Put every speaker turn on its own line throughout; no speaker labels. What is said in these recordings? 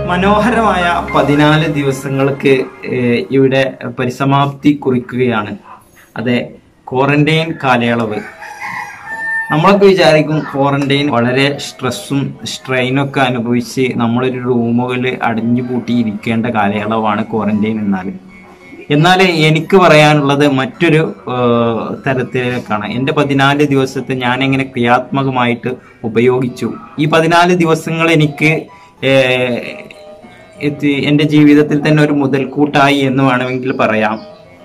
മനോഹരമായ പതിനാല് ദിവസങ്ങൾക്ക് ഏഹ്, ഇവിടെ പരിസമാപ്തി കുറിക്കുകയാണ് അതെ ക്വാറന്റൈൻ കാലയളവ് നമ്മളൊക്കെ വിചാരിക്കും ക്വാറന്റൈൻ വളരെ സ്ട്രെസ്സും സ്ട്രെയിനും ഒക്കെ അനുഭവിച്ച് നമ്മളൊരു റൂമുകളിൽ അടഞ്ഞു പൂട്ടി ഇരിക്കേണ്ട കാലയളവാണ് ക്വാറന്റൈൻ എന്നാൽ എന്നാൽ എനിക്ക് പറയാനുള്ളത് മറ്റൊരു ഏഹ്, തരത്തിലേക്കാണ് എൻ്റെ പതിനാല് ദിവസത്തെ ഞാൻ എങ്ങനെ ക്രിയാത്മകമായിട്ട് ഉപയോഗിച്ചു ഈ പതിനാല് ദിവസങ്ങൾ എനിക്ക് ഏഹ്, എത്തി എൻ്റെ ജീവിതത്തിൽ തന്നെ ഒരു മുതൽക്കൂട്ടായി എന്ന് വേണമെങ്കിൽ പറയാം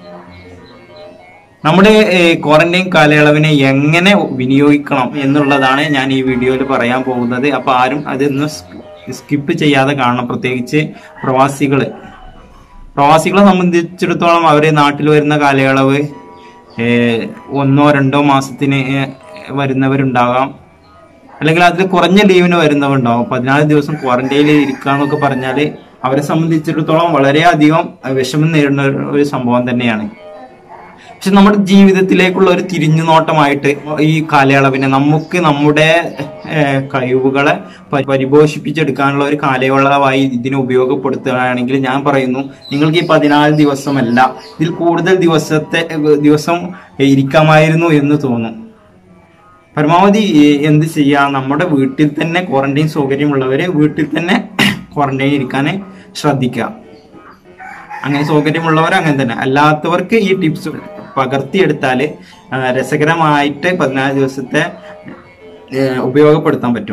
നമ്മുടെ ക്വാറന്റൈൻ കാലയളവിനെ എങ്ങനെ വിനിയോഗിക്കണം എന്നുള്ളതാണ് ഞാൻ ഈ വീഡിയോയിൽ പറയാൻ പോകുന്നത് അപ്പൊ ആരും അതൊന്ന് സ്കിപ്പ് ചെയ്യാതെ കാണണം പ്രത്യേകിച്ച് പ്രവാസികള് പ്രവാസികളെ സംബന്ധിച്ചിടത്തോളം അവര് നാട്ടിൽ വരുന്ന കാലയളവ് ഏഹ്, ഒന്നോ രണ്ടോ മാസത്തിന് ഏഹ്, വരുന്നവരുണ്ടാകാം അല്ലെങ്കിൽ അതിൽ കുറഞ്ഞ ലീവിന് വരുന്നവരുണ്ടാവും പതിനാല് ദിവസം ക്വാറന്റൈനിൽ ഇരിക്കുക എന്നൊക്കെ പറഞ്ഞാൽ അവരെ സംബന്ധിച്ചിടത്തോളം വളരെയധികം അഹ് വിഷമം നേരിടുന്ന ഒരു- ഒരു സംഭവം തന്നെയാണ് പക്ഷെ നമ്മുടെ ജീവിതത്തിലേക്കുള്ള ഒരു തിരിഞ്ഞുനോട്ടമായിട്ട് ഈ കാലയളവിനെ നമുക്ക് നമ്മുടെ ഏഹ്, കഴിവുകളെ പ- പരിപോഷിപ്പിച്ചെടുക്കാനുള്ള ഒരു കാലയളവായി ഇതിനെ ഉപയോഗപ്പെടുത്തുകയാണെങ്കിൽ ഞാൻ പറയുന്നു നിങ്ങൾക്ക് ഈ പതിനാല് ദിവസമല്ല ഇതിൽ കൂടുതൽ ദിവസത്തെ ഏഹ്, ദിവസം ഇരിക്കാമായിരുന്നു എന്ന് തോന്നും പരമാവധി ഏഹ്, എന്ത് ചെയ്യാ നമ്മുടെ വീട്ടിൽ തന്നെ ക്വാറന്റൈൻ സൗകര്യമുള്ളവര് വീട്ടിൽ തന്നെ ക്വാറന്റൈൻ ഇരിക്കാൻ ശ്രദ്ധിക്കുക അങ്ങനെ സൗകര്യമുള്ളവർ അങ്ങനെ തന്നെ അല്ലാത്തവർക്ക് ഈ ടിപ്സ് പകർത്തിയെടുത്താൽ രസകരമായിട്ട് പതിനാല് ദിവസത്തെ ഏഹ്, ഉപയോഗപ്പെടുത്താൻ പറ്റും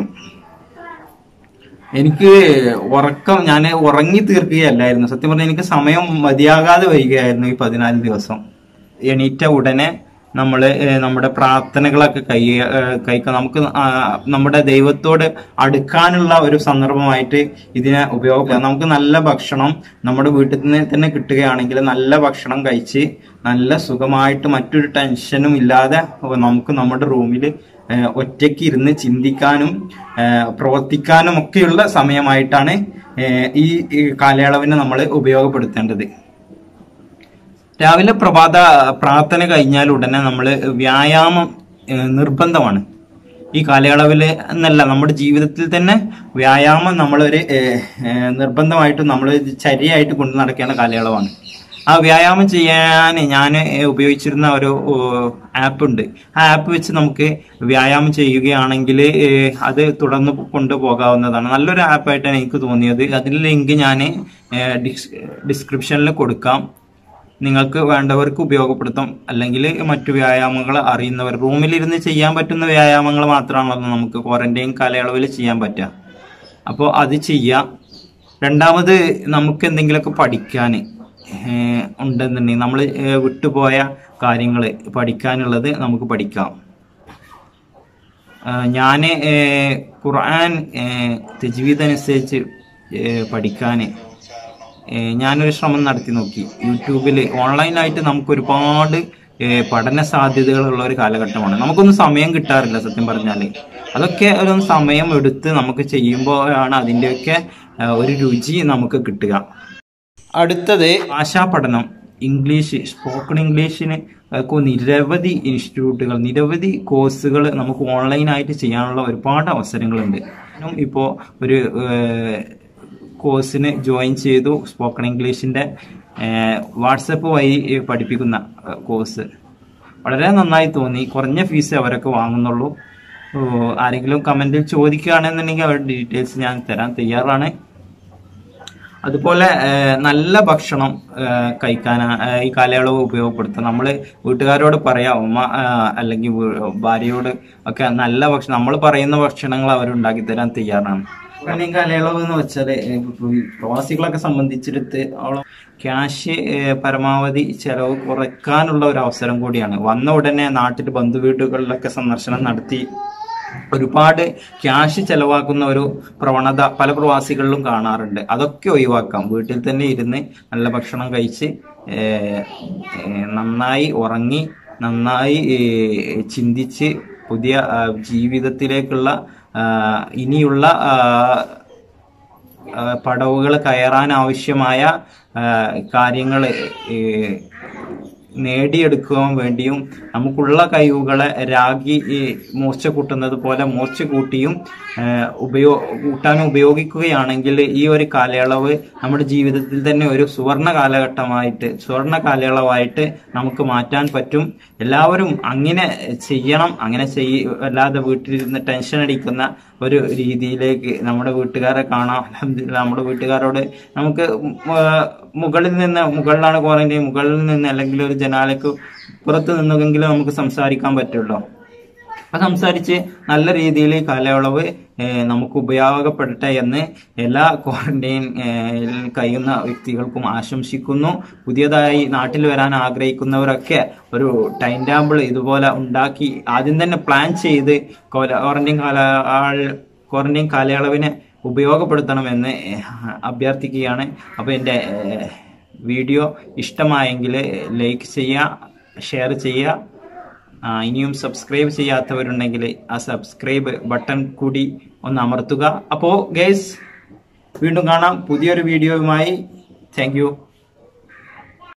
എനിക്ക് ഉറക്കം ഞാൻ ഉറങ്ങി തീർക്കുകയല്ലായിരുന്നു സത്യം പറഞ്ഞാൽ എനിക്ക് സമയം മതിയാകാതെ വരികയായിരുന്നു ഈ പതിനാല് ദിവസം എണീറ്റ ഉടനെ നമ്മൾ നമ്മുടെ പ്രാർത്ഥനകളൊക്കെ കൈ ഏഹ്, കൈക്ക നമുക്ക് ആ, നമ്മുടെ ദൈവത്തോട് അടുക്കാനുള്ള ഒരു സന്ദർഭമായിട്ട് ഇതിനെ ഉപയോഗപ്പെടുത്താം നമുക്ക് നല്ല ഭക്ഷണം നമ്മുടെ വീട്ടിൽ നിന്ന് തന്നെ കിട്ടുകയാണെങ്കിൽ നല്ല ഭക്ഷണം കഴിച്ച് നല്ല സുഖമായിട്ട് മറ്റൊരു ടെൻഷനും ഇല്ലാതെ നമുക്ക് നമ്മുടെ റൂമിൽ ഒറ്റയ്ക്ക് ഇരുന്ന് ചിന്തിക്കാനും ഏഹ്, പ്രവർത്തിക്കാനും ഒക്കെയുള്ള സമയമായിട്ടാണ് ഏഹ്, ഈ ഈ കാലയളവിനെ നമ്മൾ ഉപയോഗപ്പെടുത്തേണ്ടത് രാവിലെ പ്രഭാത പ്രാർത്ഥന കഴിഞ്ഞാൽ ഉടനെ നമ്മൾ വ്യായാമം ഏഹ്, നിർബന്ധമാണ് ഈ കാലയളവിൽ എന്നല്ല നമ്മുടെ ജീവിതത്തിൽ തന്നെ വ്യായാമം നമ്മളൊരു ഏഹ്, ഏഹ്, നിർബന്ധമായിട്ടും നമ്മൾ ചര്യയായിട്ട് കൊണ്ടു നടക്കേണ്ട കാലയളവാണ് ആ വ്യായാമം ചെയ്യാൻ ഞാൻ ഉപയോഗിച്ചിരുന്ന ഒരു ആപ്പ് ഉണ്ട് ആ ആപ്പ് വെച്ച് നമുക്ക് വ്യായാമം ചെയ്യുകയാണെങ്കിൽ ഏഹ്, അത് തുടർന്ന് കൊണ്ടുപോകാവുന്നതാണ് നല്ലൊരു ആപ്പായിട്ടാണ് എനിക്ക് തോന്നിയത് അതിന്റെ ലിങ്ക് ഞാൻ ഡിസ്ക്രിപ്ഷനിൽ കൊടുക്കാം നിങ്ങൾക്ക് വേണ്ടവർക്ക് ഉപയോഗപ്പെടുത്താം അല്ലെങ്കിൽ മറ്റു വ്യായാമങ്ങൾ അറിയുന്നവർ റൂമിലിരുന്ന് ചെയ്യാൻ പറ്റുന്ന വ്യായാമങ്ങൾ മാത്രമാണല്ലോ നമുക്ക് ക്വാറന്റൈൻ കാലയളവിൽ ചെയ്യാൻ പറ്റുക അപ്പോൾ അത് ചെയ്യാം രണ്ടാമത് നമുക്ക് എന്തെങ്കിലുമൊക്കെ പഠിക്കാൻ ഉണ്ടെന്നുണ്ടെങ്കിൽ നമ്മൾ വിട്ടുപോയ കാര്യങ്ങൾ പഠിക്കാനുള്ളത് നമുക്ക് പഠിക്കാം ഞാൻ ഖുർആൻ തെജ്വീദ് അനുസരിച്ച് പഠിക്കാൻ ഞാനൊരു ശ്രമം നടത്തി നോക്കി യൂട്യൂബിൽ ഓൺലൈനായിട്ട് നമുക്ക് ഒരുപാട് ഏഹ്, പഠന സാധ്യതകളുള്ള ഒരു കാലഘട്ടമാണ് നമുക്കൊന്നും സമയം കിട്ടാറില്ല സത്യം പറഞ്ഞാൽ അതൊക്കെ ഒരു സമയം എടുത്ത് നമുക്ക് ചെയ്യുമ്പോഴാണ് അതിൻ്റെയൊക്കെ ഏഹ്, ഒരു രുചി നമുക്ക് കിട്ടുക അടുത്തത് ഭാഷാ പഠനം ഇംഗ്ലീഷ് സ്പോക്കൺ ഇംഗ്ലീഷിന് ഒക്കെ നിരവധി ഇൻസ്റ്റിറ്റ്യൂട്ടുകൾ നിരവധി കോഴ്സുകൾ നമുക്ക് ഓൺലൈനായിട്ട് ചെയ്യാനുള്ള ഒരുപാട് അവസരങ്ങളുണ്ട് ഇപ്പോൾ ഒരു ഏഹ്, കോഴ്സിന് ജോയിൻ ചെയ്തു സ്പോക്കൺ ഇംഗ്ലീഷിൻ്റെ വാട്സപ്പ് വഴി പഠിപ്പിക്കുന്ന ഏഹ്, കോഴ്സ് വളരെ നന്നായി തോന്നി കുറഞ്ഞ ഫീസ് അവരൊക്കെ വാങ്ങുന്നുള്ളൂ ഓ, ആരെങ്കിലും കമൻറ്റിൽ ചോദിക്കുകയാണെന്നുണ്ടെങ്കിൽ അവരുടെ ഡീറ്റെയിൽസ് ഞാൻ തരാൻ തയ്യാറാണ് അതുപോലെ ഏഹ്, നല്ല ഭക്ഷണം ഏഹ്, കഴിക്കാൻ ഏഹ്, ഈ കാലയളവ് ഉപയോഗപ്പെടുത്താം നമ്മൾ വീട്ടുകാരോട് പറയാം ഉമ്മ ഏഹ്, അല്ലെങ്കിൽ വീ- ഭാര്യയോട് ഒക്കെ നല്ല ഭക്ഷണം നമ്മൾ പറയുന്ന ഭക്ഷണങ്ങൾ അവർ ഉണ്ടാക്കി തരാൻ തയ്യാറാണ് ഈ കാലയളവ് എന്ന് വെച്ചാൽ പ്രവാസികളൊക്കെ സംബന്ധിച്ചിടത്തോളം ക്യാഷ് ഏഹ്, പരമാവധി ചെലവ് കുറയ്ക്കാനുള്ള ഒരു അവസരം കൂടിയാണ് വന്ന ഉടനെ നാട്ടിൽ ബന്ധുവീടുകളിലൊക്കെ സന്ദർശനം നടത്തി ഒരുപാട് ക്യാഷ് ചെലവാക്കുന്ന ഒരു പ്രവണത പല പ്രവാസികളിലും കാണാറുണ്ട് അതൊക്കെ ഒഴിവാക്കാം വീട്ടിൽ തന്നെ ഇരുന്ന് നല്ല ഭക്ഷണം കഴിച്ച് ഏഹ്, ഏഹ്, നന്നായി ഉറങ്ങി നന്നായി ഏഹ്, ചിന്തിച്ച് പുതിയ ആ, ജീവിതത്തിലേക്കുള്ള ആ, ഇനിയുള്ള പടവുകൾ കയറാൻ ആവശ്യമായ കാര്യങ്ങൾ നേടിയെടുക്കുവാൻ വേണ്ടിയും നമുക്കുള്ള കഴിവുകളെ രാഗി ഈ മൂർച്ച കൂട്ടുന്നത് പോലെ മൂർച്ച കൂട്ടിയും ഏഹ്, ഉപയോ കൂട്ടാൻ ഉപയോഗിക്കുകയാണെങ്കിൽ ഈ ഒരു കാലയളവ് നമ്മുടെ ജീവിതത്തിൽ തന്നെ ഒരു സുവർണ കാലഘട്ടമായിട്ട് സുവർണ കാലയളവായിട്ട് നമുക്ക് മാറ്റാൻ പറ്റും എല്ലാവരും അങ്ങനെ ചെയ്യണം അങ്ങനെ ചെയ്യ അല്ലാതെ വീട്ടിലിരുന്ന് ടെൻഷൻ അടിക്കുന്ന ഒരു രീതിയിലേക്ക് നമ്മുടെ വീട്ടുകാരെ കാണാം അൽഹംദുലില്ലാ നമ്മുടെ വീട്ടുകാരോട് നമുക്ക് മ- മുകളിൽ നിന്ന് മുകളിലാണ് ക്വാറന്റൈൻ മുകളിൽ നിന്ന് അല്ലെങ്കിൽ ഒരു ജനാലയ്ക്ക് പുറത്ത് നിന്നെങ്കിലും നമുക്ക് സംസാരിക്കാൻ പറ്റുള്ളൂ അപ്പൊ സംസാരിച്ച് നല്ല രീതിയിൽ ഈ കാലയളവ് ഏഹ്, നമുക്ക് ഉപയോഗപ്പെടട്ടെ എന്ന് എല്ലാ ക്വാറന്റൈൻ ഏഹ്, കഴിയുന്ന വ്യക്തികൾക്കും ആശംസിക്കുന്നു പുതിയതായി നാട്ടിൽ വരാൻ ആഗ്രഹിക്കുന്നവരൊക്കെ ഒരു ടൈം ടേബിൾ ഇതുപോലെ ഉണ്ടാക്കി ആദ്യം തന്നെ പ്ലാൻ ചെയ്ത് ക്വാറന്റൈൻ കാല ക്വാറന്റൈൻ കാലയളവിനെ ഉപയോഗപ്പെടുത്തണമെന്ന് ഏഹ്, അഭ്യർത്ഥിക്കുകയാണ് അപ്പോൾ എൻ്റെ ഏഹ്, വീഡിയോ ഇഷ്ടമായെങ്കിൽ ലൈക്ക് ചെയ്യുക ഷെയർ ചെയ്യുക ആ, ഇനിയും സബ്സ്ക്രൈബ് ചെയ്യാത്തവരുണ്ടെങ്കിൽ ആ സബ്സ്ക്രൈബ് ബട്ടൺ കൂടി ഒന്ന് അമർത്തുക അപ്പോൾ ഗേസ് വീണ്ടും കാണാം പുതിയൊരു വീഡിയോയുമായി താങ്ക് യു